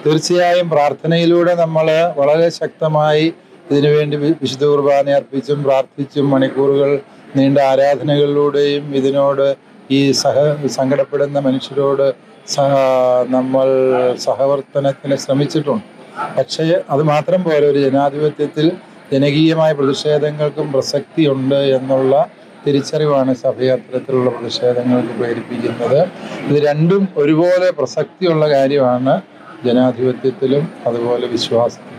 തീർച്ചയായും പ്രാർത്ഥനയിലൂടെ നമ്മൾ വളരെ ശക്തമായി ഇതിനുവേണ്ടി വി- വിശുദ്ധ കുർബാന അർപ്പിച്ചും പ്രാർത്ഥിച്ചും മണിക്കൂറുകൾ നീണ്ട ആരാധനകളിലൂടെയും ഇതിനോട് ഈ സഹ സങ്കടപ്പെടുന്ന മനുഷ്യരോട് സഹ നമ്മൾ സഹവർത്തനത്തിന് ശ്രമിച്ചിട്ടുണ്ട് പക്ഷേ അത് മാത്രം പോലെ ഒരു ജനാധിപത്യത്തിൽ ജനകീയമായ പ്രതിഷേധങ്ങൾക്കും പ്രസക്തിയുണ്ട് എന്നുള്ള തിരിച്ചറിവാണ് സഭയെ അത്തരത്തിലുള്ള പ്രതിഷേധങ്ങൾക്ക് പ്രേരിപ്പിക്കുന്നത് ഇത് രണ്ടും ഒരുപോലെ പ്രസക്തിയുള്ള കാര്യമാണ് ജനാധിപത്യത്തിലും അതുപോലെ വിശ്വാസത്തിലും